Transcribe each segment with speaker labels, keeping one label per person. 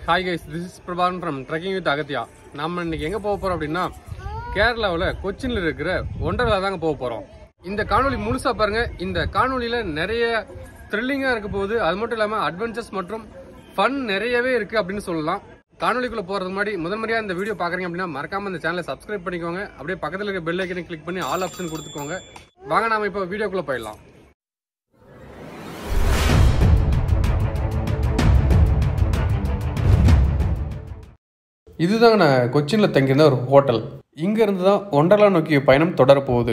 Speaker 1: Hi guys this is Prabhakaran from trekking with Agathiya நம்ம இன்னைக்கு எங்கே போக போகிறோம் அப்படின்னா கேரளாவில் கொச்சினில் இருக்கிற ஒண்டர்லா தாங்க போக போகிறோம் இந்த காணொளி முழுசாக பாருங்க இந்த காணொளியில் நிறைய த்ரில்லிங்காக இருக்க போகுது அது மட்டும் இல்லாமல் அட்வென்ச்சர்ஸ் மற்றும் ஃபன் நிறையவே இருக்குது அப்படின்னு சொல்லலாம் காணொலிக்குள்ள போகிறது முன்னாடி முதல் முறையாக இந்த வீடியோ பார்க்குறீங்க அப்படின்னா மறக்காம இந்த சேனலை சப்ஸ்கிரைப் பண்ணிக்கோங்க அப்படியே பக்கத்தில் இருக்க பெல் ஐக்கனை கிளிக் பண்ணி ஆல் ஆப்ஷன் கொடுத்துக்கோங்க வாங்க நாம இப்போ வீடியோக்குள்ளே போயிடலாம் இதுதாங்க நான் கொச்சினில் தங்கியிருந்த ஒரு ஹோட்டல் இங்கேருந்து தான் ஒண்டர்லா நோக்கிய பயணம் தொடரப்போகுது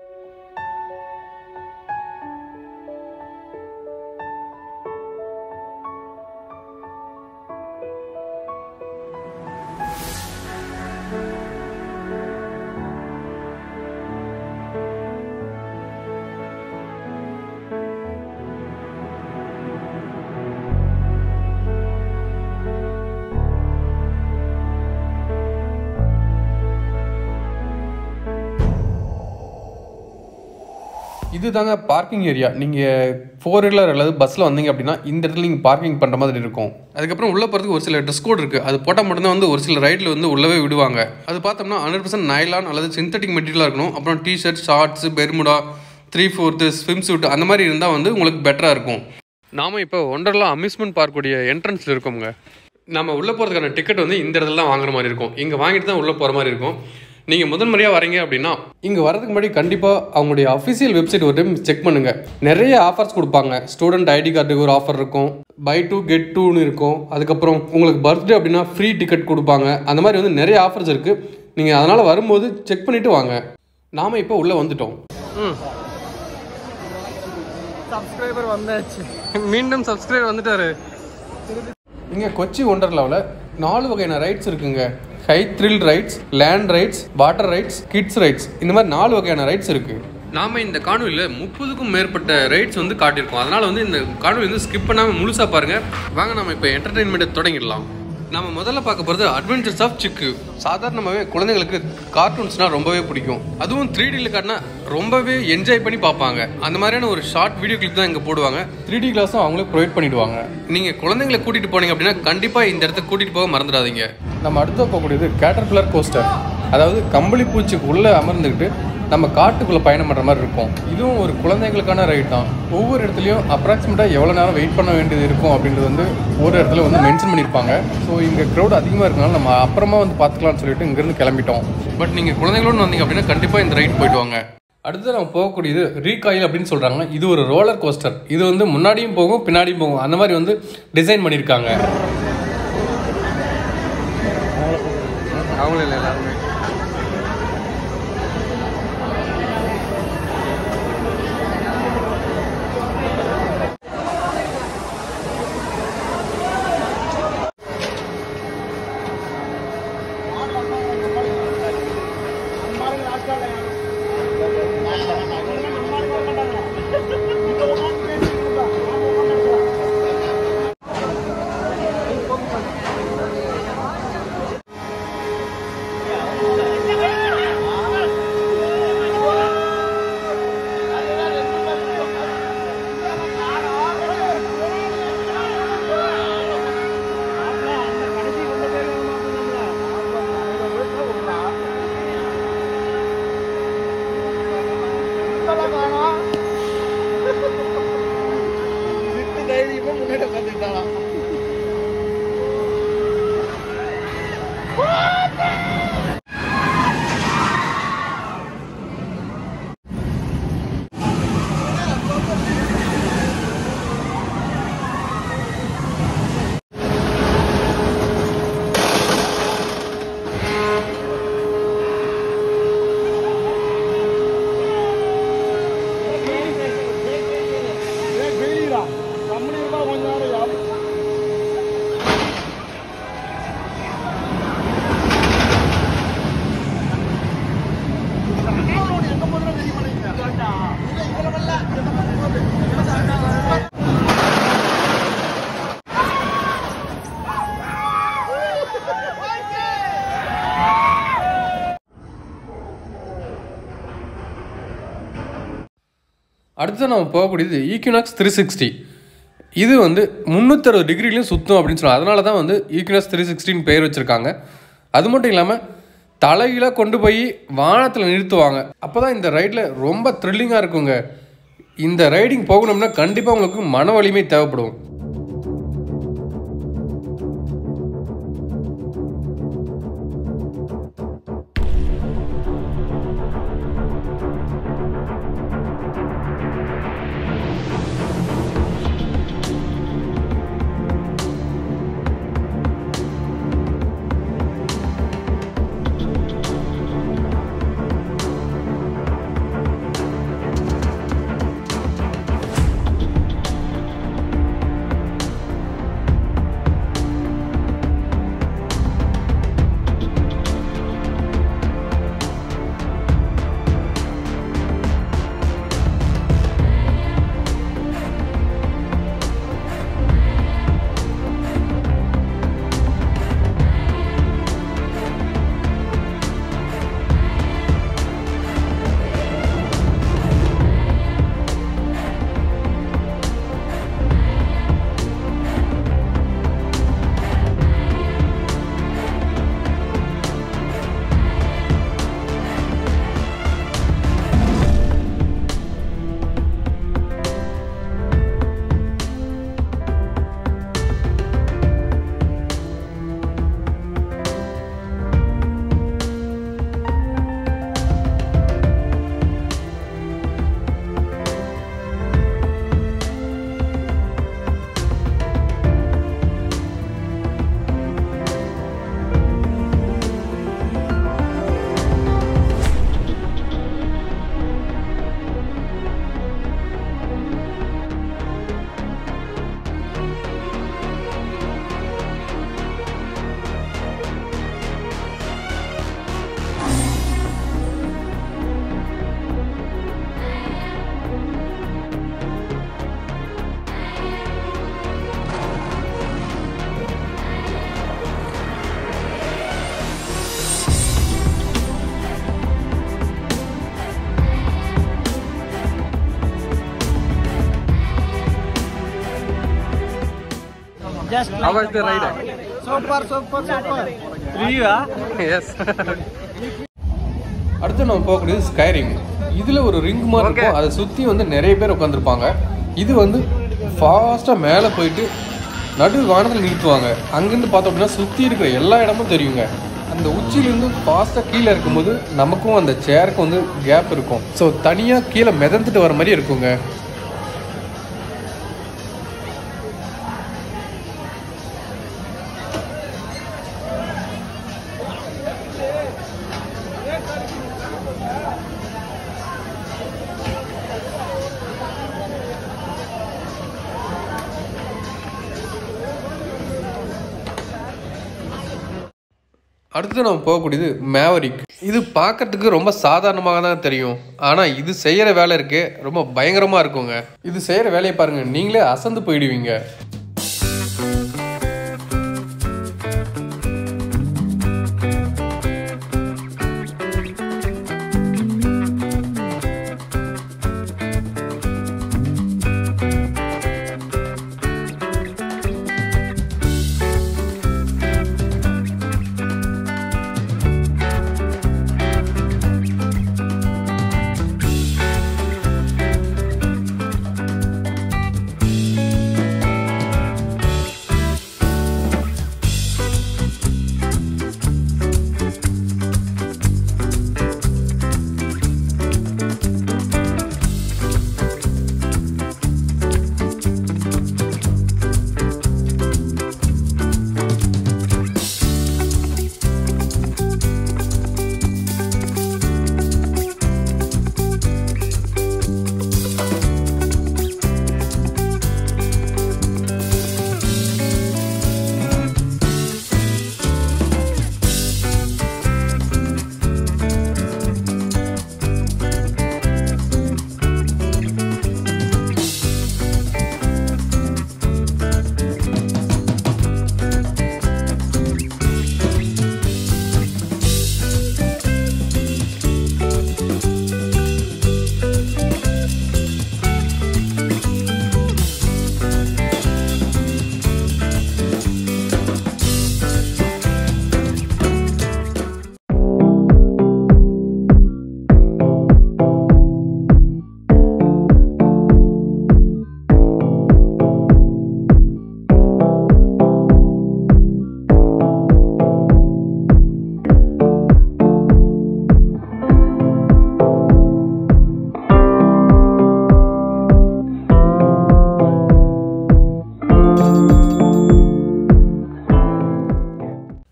Speaker 1: இதுதாங்க பார்க்கிங் ஏரியா நீங்கள் ஃபோர் வீலர் அல்லது பஸ்ஸில் வந்தீங்க அப்படின்னா இந்த இடத்துல நீங்கள் பார்க்கிங் பண்ணுற மாதிரி இருக்கும் அதுக்கப்புறம் உள்ளே போகிறதுக்கு ஒரு சில ட்ரெஸ் கோட் இருக்குது அது போட்டால் மட்டும்தான் வந்து ஒரு சில ரைடில் வந்து உள்ளவே விடுவாங்க அது பார்த்தோம்னா ஹண்ட்ரட் பர்சன்ட் நைலான் அல்லது சிந்தட்டிக் மெட்டீரியலாக இருக்கணும் அப்புறம் T-shirt shorts Bermuda three fourth swimsuit அந்த மாதிரி இருந்தால் வந்து உங்களுக்கு பெட்டராக இருக்கும் நாம இப்போ ஒண்டர்லா அம்யூஸ்மெண்ட் பார்க்குடைய என்ட்ரன்ஸில் இருக்கோங்க நம்ம உள்ளே போகிறதுக்கான டிக்கெட் வந்து இந்த இடத்துல தான் வாங்குற மாதிரி இருக்கும் இங்கே வாங்கிட்டு தான் உள்ளே போகிற மாதிரி இருக்கும் நீங்கள் முதல் முறையாக வரீங்க அப்படின்னா இங்கே வரதுக்கு முன்னாடி கண்டிப்பாக அவங்களுடைய அஃபிஷியல் வெப்சைட் ஒரு டைம் செக் பண்ணுங்கள் நிறைய ஆஃபர்ஸ் கொடுப்பாங்க ஸ்டூடெண்ட் ஐடி கார்டுக்கு ஒரு ஆஃபர் இருக்கும் பை டூ கெட் டூன்னு இருக்கும் அதுக்கப்புறம் உங்களுக்கு பர்த்டே அப்படின்னா ஃப்ரீ டிக்கெட் கொடுப்பாங்க அந்த மாதிரி வந்து நிறைய ஆஃபர்ஸ் இருக்குது நீங்கள் அதனால் வரும்போது செக் பண்ணிவிட்டு வாங்க நாம் இப்போ உள்ளே வந்துட்டோம் ம்
Speaker 2: சப்ஸ்கிரைபர் வந்தாச்சு
Speaker 1: மீண்டும் சப்ஸ்கிரைப் வந்துட்டாரு இங்கே கொச்சி ஒண்டர்லாவில் நாலு வகையான ரைட்ஸ் இருக்குங்க high thrill rides land rides water rides kids rides இந்த மாதிரி நாலு வகையான ரைட்ஸ் இருக்கு நாம இந்த காணொலியில் முப்பதுக்கும் மேற்பட்ட ரைட்ஸ் வந்து காட்டியிருக்கோம் அதனால வந்து இந்த காணொலி வந்து ஸ்கிப் பண்ணாமல் முழுசாக பாருங்க வாங்க நம்ம இப்போ என்டர்டைன்மெண்ட்டை தொடங்கிடலாம் நம்ம முதல்ல பார்க்க போகிறது அட்வென்ச்சர்ஸ் ஆஃப் சிக்கு சாதாரணமாகவே குழந்தைங்களுக்கு கார்ட்டூன்ஸ்னால் ரொம்பவே பிடிக்கும் அதுவும் த்ரீ டியில் காட்டினா ரொம்பவே என்ஜாய் பண்ணி பார்ப்பாங்க அந்த மாதிரியான ஒரு ஷார்ட் வீடியோ கிளிப் தான் இங்கே போடுவாங்க த்ரீ டி கிளாஸும் அவங்களே ப்ரொவைட் பண்ணிடுவாங்க நீங்கள் குழந்தைங்களை கூட்டிகிட்டு போனீங்க அப்படின்னா கண்டிப்பாக இந்த இடத்த கூட்டிகிட்டு போக மறந்துடாதீங்க நம்ம அடுத்து போகக்கூடியது கேட்டர்பில்லர் கோஸ்டர் அதாவது கம்பளி பூச்சிக்கு உள்ளே அமர்ந்துக்கிட்டு நம்ம காட்டுக்குள்ளே பயணம் பண்ணுற மாதிரி இருக்கும் இதுவும் ஒரு குழந்தைங்களுக்கான ரைட் தான் ஒவ்வொரு இடத்துலையும் அப்ராக்சிமேட்டாக எவ்வளோ நேரம் வெயிட் பண்ண வேண்டியது இருக்கும் அப்படின்றது வந்து ஒரு இடத்துல வந்து மென்ஷன் பண்ணியிருப்பாங்க ஸோ இங்கே க்ரௌட் அதிகமாக இருக்கனால நம்ம அப்புறமா வந்து பார்த்துக்கலாம்னு சொல்லிட்டு இங்கேருந்து கிளம்பிட்டோம் பட் நீங்கள் குழந்தைகளோடு வந்தீங்க அப்படின்னா கண்டிப்பாக இந்த ரைட் போயிட்டு வாங்க அடுத்து நம்ம போகக்கூடியது ரீகாயில் அப்படின்னு சொல்கிறாங்க இது ஒரு ரோலர் கோஸ்டர் இது வந்து முன்னாடியும் போகும் பின்னாடியும் போகும் அந்த மாதிரி வந்து டிசைன் பண்ணியிருக்காங்க அவங்களே இல்லை எல்லாருமே
Speaker 2: தைரியமா முன்னாடி உட்காந்துக்கிட்டானா
Speaker 1: அடுத்து நம்ம போகக்கூடியது ஈக்யூனாக்ஸ் த்ரீ சிக்ஸ்டி இது வந்து முந்நூற்றறுபது டிகிரிலையும் சுற்றும் அப்படின்னு சொல்லுவாங்க அதனால தான் வந்து ஈக்னஸ் த்ரீ சிக்ஸ்டின் பேர் வச்சுருக்காங்க அது மட்டும் இல்லாமல் தலைகீழாக கொண்டு போய் வானத்தில் நிறுத்துவாங்க அப்போ தான் இந்த ரைடில் ரொம்ப த்ரில்லிங்காக இருக்குங்க இந்த ரைடிங் போகணும்னா கண்டிப்பாக உங்களுக்கு மன வலிமை தேவைப்படும்
Speaker 2: Just
Speaker 1: How was the ride?
Speaker 2: Super, super, super.
Speaker 1: Yes அடுத்து நம்ம போகக்கூடியது ஸ்கை ரிங் இதில் ஒரு ரிங் மாதிரி இருக்கும் அதை சுற்றி வந்து நிறைய பேர் உட்காந்துருப்பாங்க இது வந்து ஃபாஸ்ட்டாக மேலே போயிட்டு நடு வானத்தில் நிறுத்துவாங்க அங்கேருந்து பார்த்தோம் அப்படின்னா சுற்றி இருக்கிற எல்லா இடமும் தெரியுங்க அந்த உச்சியிலேருந்து ஃபாஸ்ட்டாக கீழே இருக்கும்போது நமக்கும் அந்த சேருக்கு வந்து கேப் இருக்கும் ஸோ தனியாக கீழே மிதந்துட்டு வர மாதிரி இருக்குங்க அடுத்து நம்ம போகக்கூடியது மேவரிக் இது பார்க்கறதுக்கு ரொம்ப சாதாரணமாக தான் தெரியும் ஆனால் இது செய்கிற வேலை இருக்கே ரொம்ப பயங்கரமாக இருக்குங்க இது செய்கிற வேலையை பாருங்கள் நீங்களே அசந்து போயிடுவீங்க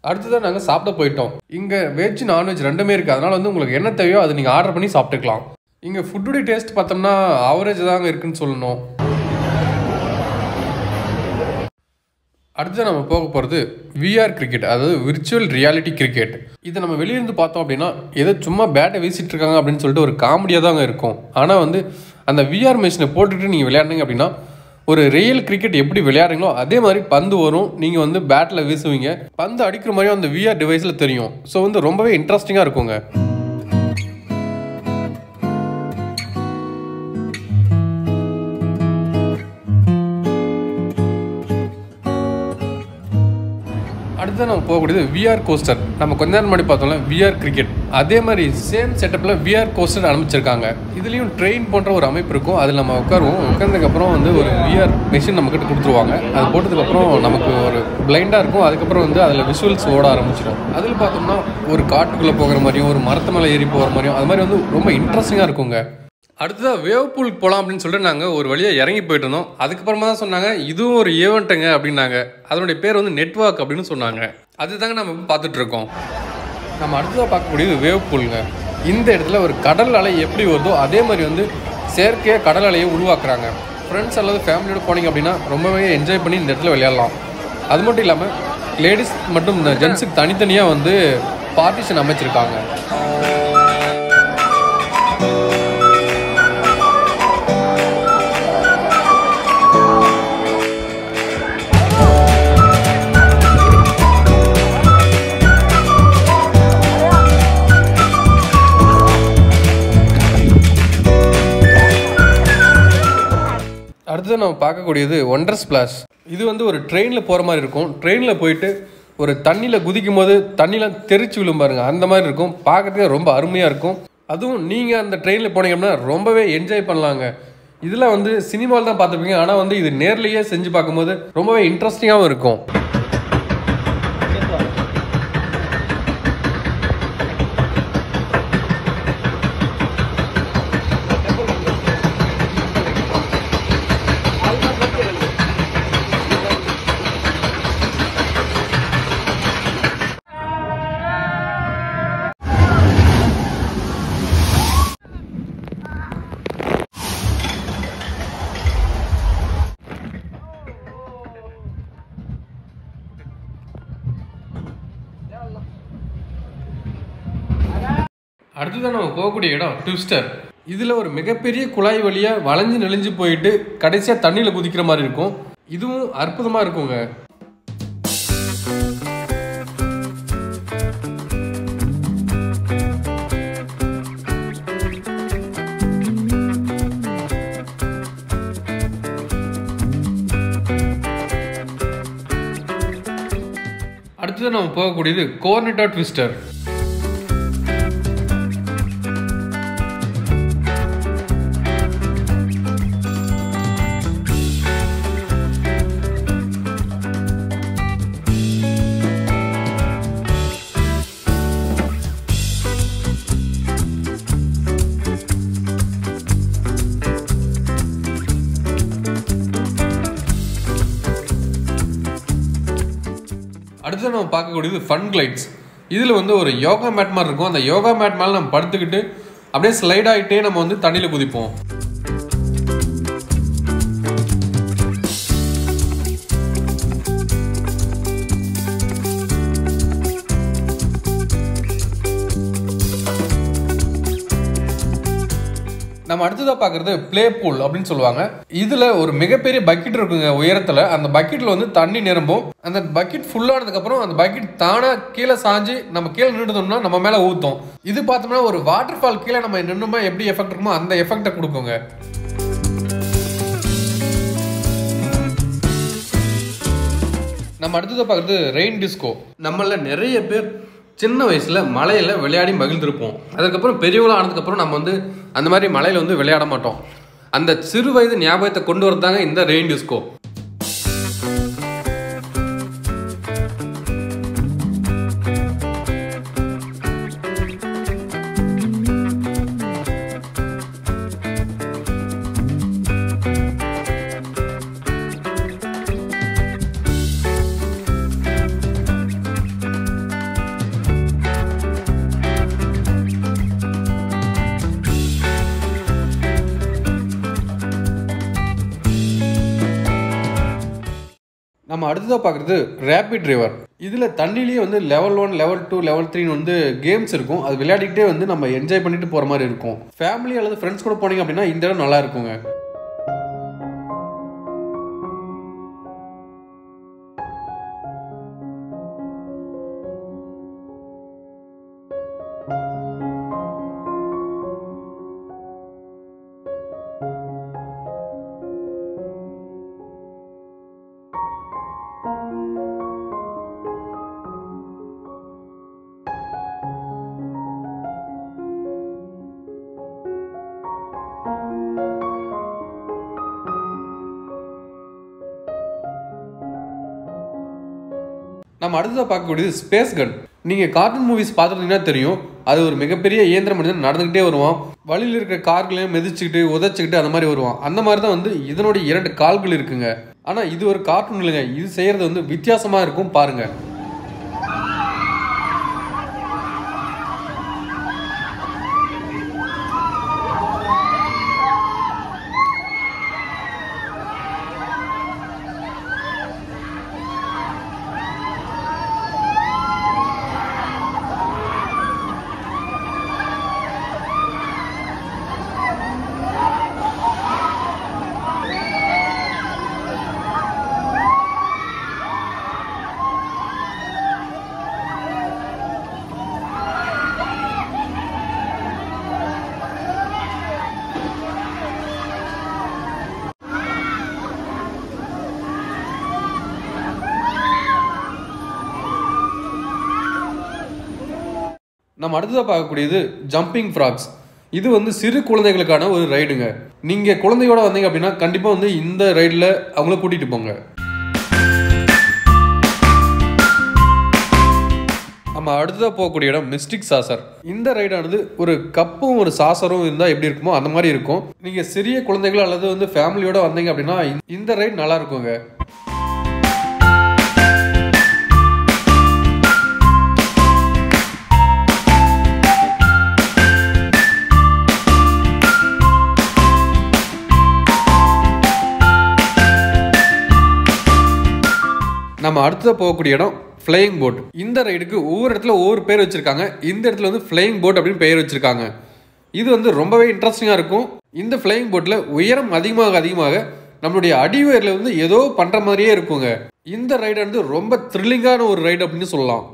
Speaker 1: அடுத்ததான் நாங்கள் சாப்பிட போயிட்டோம் இங்கே வெஜ் நான்வெஜ் ரெண்டுமே இருக்குது அதனால் வந்து உங்களுக்கு என்ன தேவையோ அதை நீங்கள் ஆர்டர் பண்ணி சாப்பிட்டுக்கலாம் இங்கே ஃபுட்டுடைய டேஸ்ட் பார்த்தோம்னா ஆவரேஜ் தாங்க இருக்குன்னு சொல்லணும் அடுத்து நம்ம போக போகிறது விஆர் கிரிக்கெட் அதாவது விர்ச்சுவல் ரியாலிட்டி கிரிக்கெட் இதை நம்ம வெளியிருந்து பார்த்தோம் அப்படின்னா ஏதோ சும்மா பேட்டை வீசிட்டு இருக்காங்க அப்படின்னு சொல்லிட்டு ஒரு காமெடியாக தாங்க இருக்கும் ஆனால் வந்து அந்த விஆர் மிஷினை போட்டுட்டு நீங்கள் விளையாடுனீங்க அப்படின்னா ஒரு ரியல் கிரிக்கெட் எப்படி விளையாடுறீங்களோ அதே மாதிரி பந்து வரும் நீங்கள் வந்து பேட்டில் வீசுவீங்க பந்து அடிக்கிற மாதிரியும் அந்த விஆர் டிவைஸில் தெரியும் ஸோ வந்து ரொம்பவே இன்ட்ரெஸ்டிங்காக இருக்குங்க அடுத்து நம்ம போகக்கூடியது விஆர் கோஸ்டர் நம்ம கொஞ்ச நேரம் முன்னாடி பார்த்தோம்ல விஆர் கிரிக்கெட் அதே மாதிரி சேம் செட்டப்பில் விஆர் கோஸ்டர் அனுப்பிச்சிருக்காங்க இதுலேயும் ட்ரெயின் போன்ற ஒரு அமைப்பு இருக்கும் அதில் நம்ம உட்காருவோம் உட்காந்ததுக்கப்புறம் வந்து ஒரு விஆர் மிஷின் நம்மக்கிட்ட கொடுத்துருவாங்க அது போட்டதுக்கப்புறம் நமக்கு ஒரு பிளைண்டாக இருக்கும் அதுக்கப்புறம் வந்து அதில் விஷுவல்ஸ் ஓட ஆரம்பிச்சிடும் அதில் பார்த்தோம்னா ஒரு காட்டுக்குள்ளே போகிற மாதிரியும் ஒரு மரத்து மேலே ஏறி போகிற மாதிரியும் அது மாதிரி வந்து ரொம்ப இன்ட்ரெஸ்டிங்காக இருக்குங்க அடுத்ததாக வேவ் பூலுக்கு போகலாம் அப்படின்னு சொல்லிட்டு நாங்கள் ஒரு வழியாக இறங்கி போயிட்டு இருந்தோம் அதுக்கப்புறமா தான் சொன்னாங்க இதுவும் ஒரு ஈவெண்ட்டுங்க அப்படின்னாங்க அதனுடைய பேர் வந்து நெட்வொர்க் அப்படின்னு சொன்னாங்க அதுதாங்க நம்ம இப்போ பார்த்துட்டு இருக்கோம் நம்ம அடுத்ததாக பார்க்கக்கூடியது வேவ் பூலுங்க இந்த இடத்துல ஒரு கடல் அலை எப்படி வருதோ அதே மாதிரி வந்து செயற்கையாக கடல் அலையை உருவாக்குறாங்க ஃப்ரெண்ட்ஸ் அல்லது ஃபேமிலியோட போனீங்க அப்படின்னா ரொம்பவே என்ஜாய் பண்ணி இந்த இடத்துல விளையாடலாம் அது மட்டும் இல்லாமல் லேடிஸ் மட்டும் இந்த ஜென்ஸுக்கு தனித்தனியாக வந்து பார்ட்டிஷன் அமைச்சிருக்காங்க அடுத்தது நம்ம பார்க்கக்கூடியது ஒண்டர் ஸ்பிளாஷ் இது வந்து ஒரு ட்ரெயினில் போகிற மாதிரி இருக்கும் ட்ரெயினில் போயிட்டு ஒரு தண்ணியில் குதிக்கும் போது தண்ணியில் தெரிச்சு விழும் பாருங்க அந்த மாதிரி இருக்கும் பார்க்கறதுக்கு ரொம்ப அருமையாக இருக்கும் அதுவும் நீங்கள் அந்த ட்ரெயினில் போனீங்கன்னா ரொம்பவே என்ஜாய் பண்ணலாங்க இதெல்லாம் வந்து சினிமாவில் தான் பார்த்துருப்பீங்க ஆனால் வந்து இது நேர்லேயே செஞ்சு பார்க்கும்போது ரொம்பவே இன்ட்ரெஸ்டிங்காகவும் இருக்கும் அடுத்ததான் நம்ம போகக்கூடிய இடம் ட்விஸ்டர் இதில் ஒரு மிகப்பெரிய குழாய் வழியாக வளைஞ்சு நெளிஞ்சு போயிட்டு கடைசியாக தண்ணியில் குதிக்கிற மாதிரி இருக்கும் இதுவும் அற்புதமாக இருக்குங்க அடுத்தது நம்ம போகக்கூடியது கோர்னெட்டா ட்விஸ்டர் அடுத்து நம்ம பார்க்கக்கூடியது ஃபன் கிளைட்ஸ் இதில் வந்து ஒரு யோகா மேட் மாதிரி இருக்கும் அந்த யோகா மேட் மேலே நம்ம படுத்துக்கிட்டு அப்படியே ஸ்லைட் ஆகிட்டே நம்ம வந்து தண்ணியில் குதிப்போம் நம்ம அடுத்ததாக பார்க்குறது ப்ளே பூல் அப்படின்னு சொல்லுவாங்க இதில் ஒரு மிகப்பெரிய பக்கெட் இருக்குங்க உயரத்தில் அந்த பக்கெட்டில் வந்து தண்ணி நிரம்பும் அந்த பக்கெட் ஃபுல்லானதுக்கப்புறம் அந்த பக்கெட் தானாக கீழே சாஞ்சு நம்ம கீழே நின்றுதோம்னா நம்ம மேலே ஊற்றும் இது பார்த்தோம்னா ஒரு வாட்டர் ஃபால் கீழே நம்ம நின்றுமா எப்படி எஃபெக்ட் இருக்குமோ அந்த எஃபெக்டை கொடுக்குங்க நம்ம அடுத்ததை பார்க்குறது ரெயின் டிஸ்கோ நம்மள நிறைய பேர் சின்ன வயசில் மலையில் விளையாடி மகிழ்ந்திருப்போம் அதுக்கப்புறம் பெரியவங்களா ஆனதுக்கப்புறம் நம்ம வந்து அந்த மாதிரி மலையில் வந்து விளையாட மாட்டோம் அந்த சிறு வயது ஞாபகத்தை கொண்டு வரதாங்க இந்த ரெயின் டிஸ்கோ நம்ம அடுத்ததாக பார்க்குறது ரேபிட் ரிவர் இதில் தண்ணிலேயே வந்து level one level two level த்ரீன்னு வந்து கேம்ஸ் இருக்கும் அது விளையாடிக்கிட்டே வந்து நம்ம என்ஜாய் பண்ணிட்டு போகிற மாதிரி இருக்கும் ஃபேமிலி அல்லது ஃப்ரெண்ட்ஸ் கூட போனீங்க அப்படின்னா இந்த இடம் நல்லா இருக்குங்க நம்ம அடுத்ததாக பார்க்கக்கூடியது ஸ்பேஸ் கன் நீங்கள் கார்ட்டூன் மூவிஸ் பார்த்துருந்தீங்கன்னா தெரியும் அது ஒரு மிகப்பெரிய இயந்திர மனிதன் நடந்துக்கிட்டே வருவான் வழியில் இருக்கிற கார்களையும் மிதிச்சுக்கிட்டு உதச்சிக்கிட்டு அந்த மாதிரி வருவான் அந்த மாதிரி தான் வந்து இதனுடைய இரண்டு கால்கள் இருக்குங்க ஆனால் இது ஒரு கார்ட்டூன் இல்லைங்க இது செய்கிறது வந்து வித்தியாசமாக இருக்கும் பாருங்கள் நம்ம அடுத்ததாக பார்க்கக்கூடியது ஜம்பிங் ஃப்ராக்ஸ் இது வந்து சிறு குழந்தைகளுக்கான ஒரு ரைடுங்க நீங்கள் குழந்தையோட வந்தீங்க அப்படின்னா கண்டிப்பாக வந்து இந்த ரைடில் அவங்கள கூட்டிகிட்டு போங்க நம்ம அடுத்ததாக போகக்கூடிய இடம் மிஸ்டிக் சாசர் இந்த ரைடானது ஒரு கப்பும் ஒரு சாசரும் இருந்தால் எப்படி இருக்குமோ அந்த மாதிரி இருக்கும் நீங்கள் சிறிய குழந்தைகள் அல்லது வந்து ஃபேமிலியோட வந்தீங்க அப்படின்னா இந்த- இந்த ரைட் நல்லா இருக்குங்க நம்ம அடுத்ததாக போகக்கூடிய இடம் ஃப்ளையிங் போட் இந்த ரைடுக்கு ஒவ்வொரு இடத்துல ஒவ்வொரு பேர் வச்சிருக்காங்க இந்த இடத்துல வந்து ஃப்ளையிங் போட் அப்படின்னு பெயர் வச்சிருக்காங்க இது வந்து ரொம்பவே இன்ட்ரெஸ்டிங்காக இருக்கும் இந்த ஃப்ளையிங் போட்டில் உயரம் அதிகமாக அதிகமாக நம்மளுடைய அடிவயரில் வந்து ஏதோ பண்ணுற மாதிரியே இருக்குங்க இந்த ரைடு வந்து ரொம்ப த்ரில்லிங்கான ஒரு ரைடு அப்படின்னு சொல்லலாம்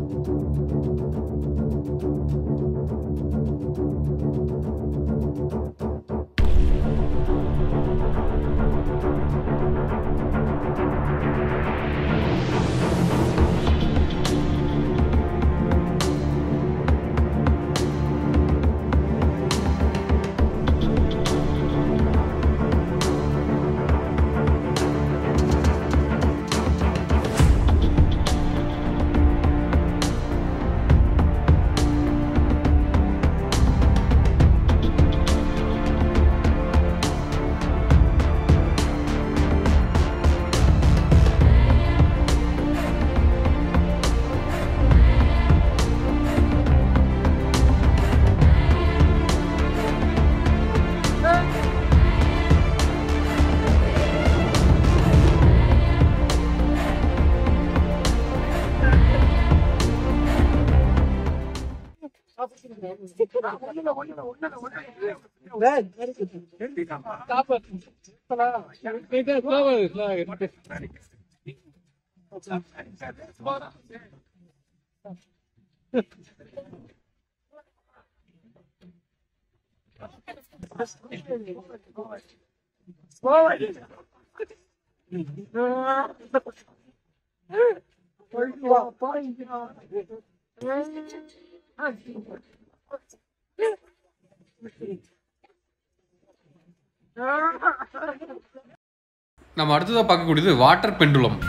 Speaker 1: நம்ம அடுத்ததாக பார்க்கக்கூடியது வாட்டர் பெண்டுலம்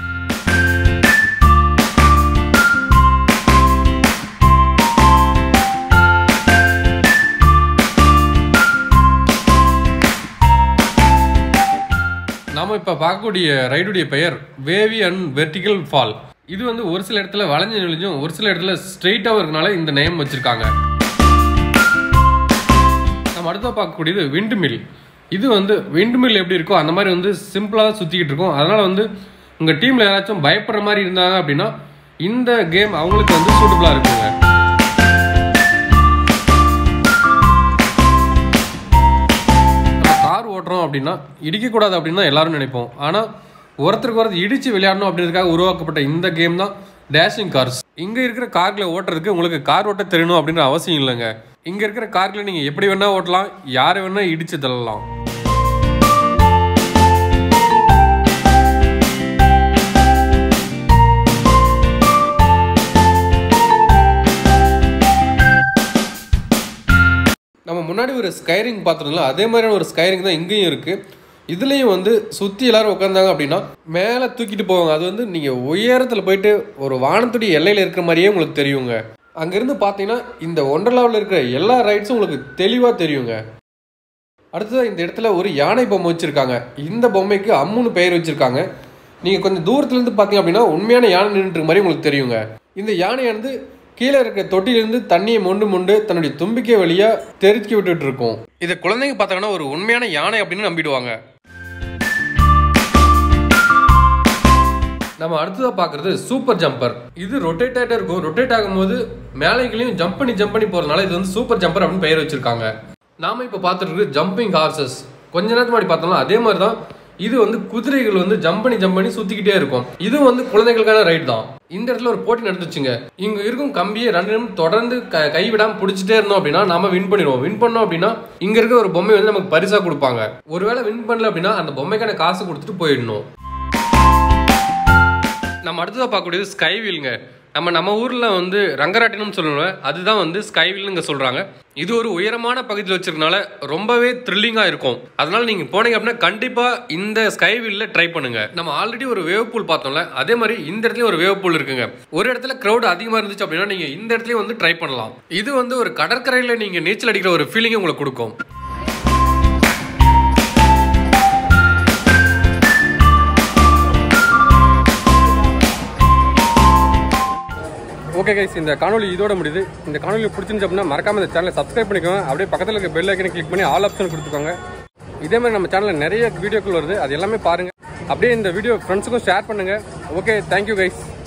Speaker 1: நாம இப்போ பார்க்கக்கூடிய ரைடுடைய பெயர் வேவி அண்ட் வெர்டிகல் ஃபால் இது வந்து ஒரு சில இடத்துல வளைஞ்சு நெளிஞ்சும் ஒரு சில இடத்துல ஸ்ட்ரெயிட்டாகவும் இருக்கனால இந்த நேம் வச்சிருக்காங்க நம்ம அடுத்த பார்க்கக்கூடியது விண்டு மில் இது வந்து விண்டு மில் எப்படி இருக்கோ அந்த மாதிரி வந்து சிம்பிளாக சுற்றிக்கிட்டு இருக்கும் அதனால் வந்து உங்கள் டீமில் யாராச்சும் பயப்படுற மாதிரி இருந்தாங்க அப்படின்னா இந்த கேம் அவங்களுக்கு வந்து சூட்டபுளாக இருக்குங்க நம்ம கார் ஓட்டுறோம் அப்படின்னா இடிக்கக்கூடாது அப்படின்னு தான் எல்லாரும் நினைப்போம் ஆனால் ஒருத்தருக்கு ஒருத்தர் இடிச்சு விளையாடணும் அப்படின்றதுக்காக உருவாக்கப்பட்ட இந்த கேம் தான் டேஷிங் கார்ஸ் இங்கே இருக்கிற கார்களை ஓட்டுறதுக்கு உங்களுக்கு கார் ஓட்ட தெரியணும் அப்படின்ற அவசியம் இல்லைங்க இங்கே இருக்கிற கார்களை நீங்கள் எப்படி வேணால் ஓட்டலாம் யாரை வேணால் இடிச்சு தள்ளலாம் நம்ம முன்னாடி ஒரு ஸ்கைரிங் பார்த்துருந்தோம்ல அதே மாதிரியான ஒரு ஸ்கைரிங் தான் இங்கேயும் இருக்குது இதுலேயும் வந்து சுற்றி எல்லாரும் உட்காந்தாங்க அப்படின்னா மேலே தூக்கிட்டு போவாங்க அது வந்து நீங்கள் உயரத்தில் போயிட்டு ஒரு வானத்துடைய எல்லையில் இருக்கிற மாதிரியே உங்களுக்கு தெரியுங்க அங்கேருந்து பார்த்தீங்கன்னா இந்த ஒண்டர்லாவில் இருக்கிற எல்லா ரைட்ஸும் உங்களுக்கு தெளிவாக தெரியுங்க அடுத்தது இந்த இடத்துல ஒரு யானை பொம்மை வச்சுருக்காங்க இந்த பொம்மைக்கு அம்முன்னு பெயர் வச்சுருக்காங்க நீங்கள் கொஞ்சம் தூரத்துலேருந்து பார்த்தீங்க அப்படின்னா உண்மையான யானை நின்றுட்டு மாதிரி உங்களுக்கு தெரியுங்க இந்த யானையானது கீழே இருக்க தொட்டிலிருந்து தண்ணியை மொண்டு மொண்டு தன்னுடைய தும்பிக்கை வழியாக தெறிக்கி விட்டுட்டு இருக்கும் இதை குழந்தைங்க பார்த்தாங்கன்னா ஒரு உண்மையான யானை அப்படின்னு நம்பிடுவாங்க நம்ம அடுத்ததாக பார்க்குறது சூப்பர் ஜம்பர் இது ரொட்டேட் ஆகிட்டே இருக்கும் ரொட்டேட் ஆகும்போது மேலைகளையும் ஜம்ப் பண்ணி ஜம்ப் பண்ணி போகிறதுனால இது வந்து சூப்பர் ஜம்பர் அப்படின்னு பெயர் வச்சிருக்காங்க நாம இப்போ பார்த்துட்டு இருக்கு ஜம்பிங் ஹார்சஸ் கொஞ்ச நேரத்துக்கு முன்னாடி பார்த்தோம்னா அதே மாதிரி தான் இது வந்து குதிரைகள் வந்து ஜம்ப் பண்ணி ஜம்ப் பண்ணி சுத்திக்கிட்டே இருக்கும் இது வந்து குழந்தைகளுக்கான ரைட் தான் இந்த இடத்துல ஒரு போட்டி நடந்துச்சுங்க இங்க இருக்கும் கம்பியை ரெண்டு நிமிடம் தொடர்ந்து க கைவிடாம பிடிச்சிட்டே இருந்தோம் அப்படின்னா நாம வின் பண்ணிடுவோம் வின் பண்ணோம் அப்படின்னா இங்க இருக்க ஒரு பொம்மை வந்து நமக்கு பரிசா கொடுப்பாங்க ஒருவேளை வின் பண்ணல அப்படின்னா அந்த பொம்மைக்கான காசு கொடுத்துட்டு போயிடணும் நம்ம அடுத்ததாக பார்க்கக்கூடியது ஸ்கை வீலுங்க நம்ம நம்ம ஊரில் வந்து ரங்கராட்டினம் சொல்லுவோம் அதுதான் வந்து ஸ்கை வீல்னுங்க சொல்கிறாங்க இது ஒரு உயரமான பகுதியில் வச்சிருக்கனால ரொம்பவே த்ரில்லிங்காக இருக்கும் அதனால நீங்கள் போனீங்க அப்படின்னா கண்டிப்பாக இந்த ஸ்கை வீலில் ட்ரை பண்ணுங்க நம்ம ஆல்ரெடி ஒரு வேவ் பூல் பார்த்தோம்ல அதே மாதிரி இந்த இடத்துலயும் ஒரு வேவ் பூல் இருக்குங்க ஒரு இடத்துல க்ரௌட் அதிகமாக இருந்துச்சு அப்படின்னா நீங்கள் இந்த இடத்துலயும் வந்து ட்ரை பண்ணலாம் இது வந்து ஒரு கடற்கரையில் நீங்கள் நீச்சல் அடிக்கிற ஒரு ஃபீலிங்கை உங்களுக்கு கொடுக்கும் ஓகே கைஸ் இந்த காணொலி இதோட முடியுது இந்த காணொலி பிடிச்சிருந்துச்சு அப்படின்னா மறக்காம இந்த சேனலை சப்ஸ்கிரைப் பண்ணிக்கோங்க அப்படியே பக்கத்தில் இருக்க பெல் ஐக்கனை கிளிக் பண்ணி ஆல் ஆப்ஷன் கொடுத்துக்கோங்க இதே மாதிரி நம்ம சேனலில் நிறைய வீடியோக்கள் வருது அது எல்லாமே பாருங்க அப்படியே இந்த வீடியோ ஃப்ரெண்ட்ஸுக்கும் ஷேர் பண்ணுங்க ஓகே தேங்க்யூ கைஸ்